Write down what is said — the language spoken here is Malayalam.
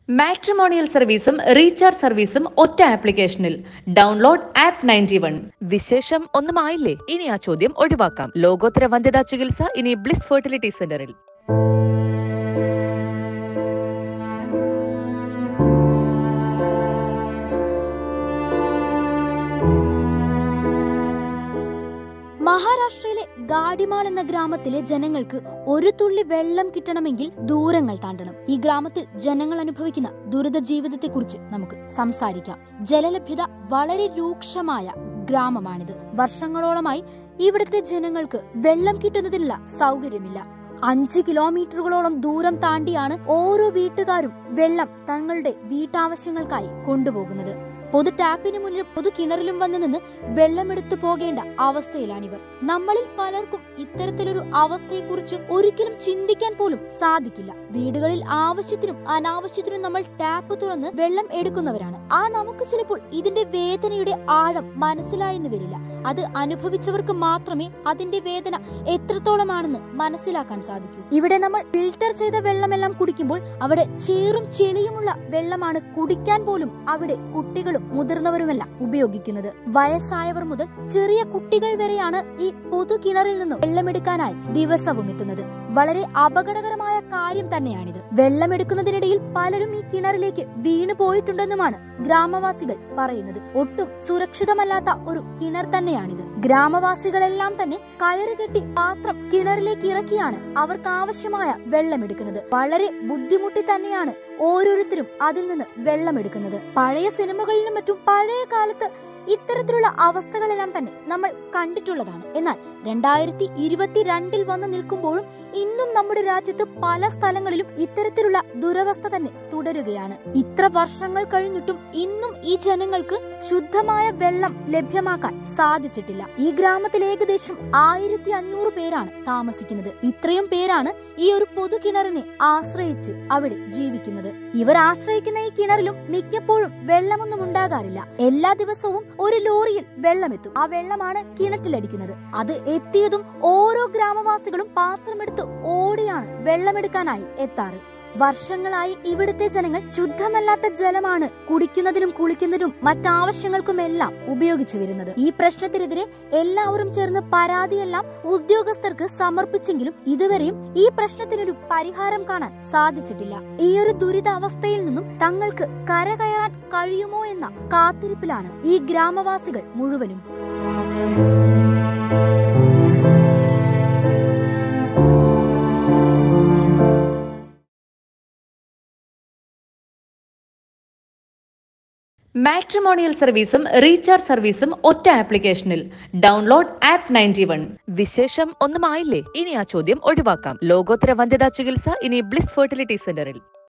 മാട്രിമോണിയൽ സർവീസും റീചാർജ് സർവീസും ഒറ്റ ആപ്ലിക്കേഷനിൽ ഡൗൺലോഡ് ആപ്പ് നയൻറ്റി വൺ വിശേഷം ഒന്നുമായില്ലേ ഇനി ആ ചോദ്യം ഒഴിവാക്കാം ലോകോത്തര വന്ധ്യതാ ചികിത്സ ഇനി ബ്ലിസ് ഫെർട്ടിലിറ്റി സെന്ററിൽ മഹാരാഷ്ട്രയിലെ ഗാഡിമാൾ എന്ന ഗ്രാമത്തിലെ ജനങ്ങൾക്ക് ഒരു തുള്ളി വെള്ളം കിട്ടണമെങ്കിൽ ദൂരങ്ങൾ താണ്ടണം ഈ ഗ്രാമത്തിൽ ജനങ്ങൾ അനുഭവിക്കുന്ന ദുരിത ജീവിതത്തെക്കുറിച്ച് നമുക്ക് സംസാരിക്കാം ജലലഭ്യത വളരെ രൂക്ഷമായ ഗ്രാമമാണിത് വർഷങ്ങളോളമായി ഇവിടുത്തെ ജനങ്ങൾക്ക് വെള്ളം കിട്ടുന്നതിനുള്ള സൗകര്യമില്ല അഞ്ച് കിലോമീറ്ററുകളോളം ദൂരം താണ്ടിയാണ് ഓരോ വീട്ടുകാരും വെള്ളം തങ്ങളുടെ വീട്ടാവശ്യങ്ങൾക്കായി കൊണ്ടുപോകുന്നത് പൊതു ടാപ്പിന് മുന്നിൽ പൊതു കിണറിലും വന്നു നിന്ന് വെള്ളമെടുത്തു പോകേണ്ട അവസ്ഥയിലാണിവർ നമ്മളിൽ പലർക്കും ഇത്തരത്തിലൊരു അവസ്ഥയെക്കുറിച്ച് ഒരിക്കലും ചിന്തിക്കാൻ പോലും സാധിക്കില്ല വീടുകളിൽ ആവശ്യത്തിനും അനാവശ്യത്തിനും നമ്മൾ ടാപ്പ് തുറന്ന് വെള്ളം എടുക്കുന്നവരാണ് ആ നമുക്ക് ചിലപ്പോൾ ഇതിന്റെ വേദനയുടെ ആഴം മനസ്സിലായെന്ന് വരില്ല അത് അനുഭവിച്ചവർക്ക് മാത്രമേ അതിന്റെ വേദന എത്രത്തോളമാണെന്ന് മനസ്സിലാക്കാൻ സാധിക്കൂ ഇവിടെ നമ്മൾ ഫിൽട്ടർ ചെയ്ത വെള്ളമെല്ലാം കുടിക്കുമ്പോൾ അവിടെ ചേറും ചെളിയുമുള്ള വെള്ളമാണ് കുടിക്കാൻ പോലും അവിടെ കുട്ടികളും മുതിർന്നവരുമെല്ലാം ഉപയോഗിക്കുന്നത് വയസ്സായവർ മുതൽ ചെറിയ കുട്ടികൾ വരെയാണ് ഈ പൊതു കിണറിൽ നിന്നും വെള്ളമെടുക്കാനായി ദിവസവും എത്തുന്നത് വളരെ അപകടകരമായ കാര്യം തന്നെയാണിത് വെള്ളമെടുക്കുന്നതിനിടയിൽ പലരും ഈ കിണറിലേക്ക് വീണു പോയിട്ടുണ്ടെന്നുമാണ് ഗ്രാമവാസികൾ പറയുന്നത് ഒട്ടും സുരക്ഷിതമല്ലാത്ത ഒരു കിണർ തന്നെയാണിത് ഗ്രാമവാസികളെല്ലാം തന്നെ കയറ് കെട്ടി പാത്രം കിണറിലേക്ക് ഇറക്കിയാണ് അവർക്ക് ആവശ്യമായ വെള്ളമെടുക്കുന്നത് വളരെ ബുദ്ധിമുട്ടി തന്നെയാണ് ഓരോരുത്തരും അതിൽ നിന്ന് വെള്ളമെടുക്കുന്നത് പഴയ സിനിമകളിലും മറ്റും പഴയ കാലത്ത് ഇത്തരത്തിലുള്ള അവസ്ഥകളെല്ലാം തന്നെ നമ്മൾ കണ്ടിട്ടുള്ളതാണ് എന്നാൽ രണ്ടായിരത്തി ഇരുപത്തിരണ്ടിൽ വന്ന് നിൽക്കുമ്പോഴും ഇന്നും നമ്മുടെ രാജ്യത്ത് പല സ്ഥലങ്ങളിലും ഇത്തരത്തിലുള്ള ദുരവസ്ഥ തന്നെ തുടരുകയാണ് ഇത്ര വർഷങ്ങൾ കഴിഞ്ഞിട്ടും ഇന്നും ഈ ജനങ്ങൾക്ക് ശുദ്ധമായ വെള്ളം ലഭ്യമാക്കാൻ സാധിച്ചിട്ടില്ല ഈ ഗ്രാമത്തിൽ ഏകദേശം ആയിരത്തി അഞ്ഞൂറ് പേരാണ് താമസിക്കുന്നത് ഇത്രയും പേരാണ് ഈ ഒരു പൊതു കിണറിനെ ആശ്രയിച്ച് അവിടെ ജീവിക്കുന്നത് ഇവർ ആശ്രയിക്കുന്ന ഈ കിണറിലും മിക്കപ്പോഴും വെള്ളമൊന്നും ഉണ്ടാകാറില്ല എല്ലാ ദിവസവും ഒരു ലോറിയിൽ വെള്ളമെത്തും ആ വെള്ളമാണ് കിണറ്റിലടിക്കുന്നത് അത് എത്തിയതും ഓരോ ഗ്രാമവാസികളും പാത്രമെടുത്ത് ഓടിയാണ് വെള്ളമെടുക്കാനായി എത്താറ് വർഷങ്ങളായി ഇവിടുത്തെ ജനങ്ങൾ ശുദ്ധമല്ലാത്ത ജലമാണ് കുടിക്കുന്നതിനും കുളിക്കുന്നതിനും മറ്റാവശ്യങ്ങൾക്കുമെല്ലാം ഉപയോഗിച്ചു വരുന്നത് ഈ പ്രശ്നത്തിനെതിരെ എല്ലാവരും ചേർന്ന് പരാതിയെല്ലാം ഉദ്യോഗസ്ഥർക്ക് സമർപ്പിച്ചെങ്കിലും ഇതുവരെയും ഈ പ്രശ്നത്തിനൊരു പരിഹാരം കാണാൻ സാധിച്ചിട്ടില്ല ഈ ഒരു ദുരിതാവസ്ഥയിൽ നിന്നും തങ്ങൾക്ക് കരകയറാൻ കഴിയുമോ എന്ന കാത്തിരിപ്പിലാണ് ഈ ഗ്രാമവാസികൾ മുഴുവനും മാട്രിമോണിയൽ സർവീസും റീചാർജ് സർവീസും ഒറ്റ ആപ്ലിക്കേഷനിൽ ഡൗൺലോഡ് ആപ്പ് നയൻറ്റി വൺ വിശേഷം ഒന്നുമായില്ലേ ഇനി ആ ചോദ്യം ഒഴിവാക്കാം ലോകോത്തര വന്ധ്യതാ ചികിത്സ ഇനി ബ്ലിസ് ഫെർട്ടിലിറ്റി സെന്ററിൽ